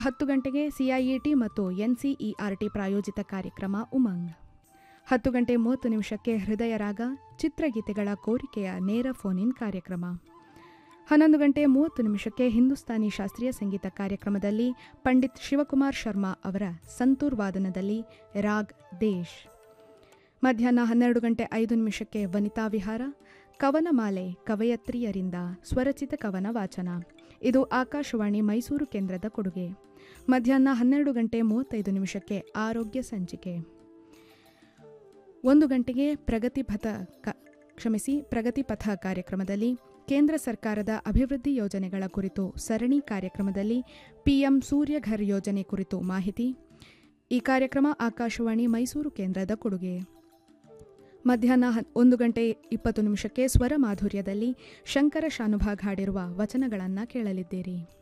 ಹತ್ತು ಗಂಟೆಗೆ ಸಿಐಇಟಿ ಮತ್ತು ಎನ್ಸಿಇಆರ್ಟಿ ಪ್ರಾಯೋಜಿತ ಕಾರ್ಯಕ್ರಮ ಉಮಂಗ್ ಹತ್ತು ಗಂಟೆ ಮೂವತ್ತು ನಿಮಿಷಕ್ಕೆ ಹೃದಯ ರಾಗ ಚಿತ್ರಗೀತೆಗಳ ಕೋರಿಕೆಯ ನೇರ ಫೋನ್ ಇನ್ ಕಾರ್ಯಕ್ರಮ ಹನ್ನೊಂದು ಗಂಟೆ ಮೂವತ್ತು ನಿಮಿಷಕ್ಕೆ ಹಿಂದೂಸ್ತಾನಿ ಶಾಸ್ತ್ರೀಯ ಸಂಗೀತ ಕಾರ್ಯಕ್ರಮದಲ್ಲಿ ಪಂಡಿತ್ ಶಿವಕುಮಾರ್ ಶರ್ಮಾ ಅವರ ಸಂತೂರ್ ವಾದನದಲ್ಲಿ ರಾಗ್ ದೇಶ್ ಮಧ್ಯಾಹ್ನ ಹನ್ನೆರಡು ಗಂಟೆ ಐದು ನಿಮಿಷಕ್ಕೆ ವನಿತಾ ವಿಹಾರ ಕವನಮಾಲೆ ಕವಯತ್ರಿಯರಿಂದ ಸ್ವರಚಿತ ಕವನ ವಾಚನ ಇದು ಆಕಾಶವಾಣಿ ಮೈಸೂರು ಕೇಂದ್ರದ ಕೊಡುಗೆ ಮಧ್ಯಾಹ್ನ ಹನ್ನೆರಡು ಗಂಟೆ ಮೂವತ್ತೈದು ನಿಮಿಷಕ್ಕೆ ಆರೋಗ್ಯ ಸಂಚಿಕೆ ಒಂದು ಗಂಟೆಗೆ ಪ್ರಗತಿಪಥ ಕ- ಕ್ಷಮಿಸಿ ಪ್ರಗತಿಪಥ ಕಾರ್ಯಕ್ರಮದಲ್ಲಿ ಕೇಂದ್ರ ಸರ್ಕಾರದ ಅಭಿವೃದ್ಧಿ ಯೋಜನೆಗಳ ಕುರಿತು ಸರಣಿ ಕಾರ್ಯಕ್ರಮದಲ್ಲಿ ಪಿಎಂ ಸೂರ್ಯಘರ್ ಯೋಜನೆ ಕುರಿತು ಮಾಹಿತಿ ಈ ಕಾರ್ಯಕ್ರಮ ಆಕಾಶವಾಣಿ ಮೈಸೂರು ಕೇಂದ್ರದ ಕೊಡುಗೆ ಮಧ್ಯಾಹ್ನ ಹ- ಒಂದು ಗಂಟೆ ಇಪ್ಪತ್ತು ನಿಮಿಷಕ್ಕೆ ಸ್ವರ ಮಾಧುರ್ಯದಲ್ಲಿ ಶಂಕರ ಶಾನುಭಾಗ್ ಹಾಡಿರುವ ವಚನಗಳನ್ನು ಕೇಳಲಿದ್ದೀರಿ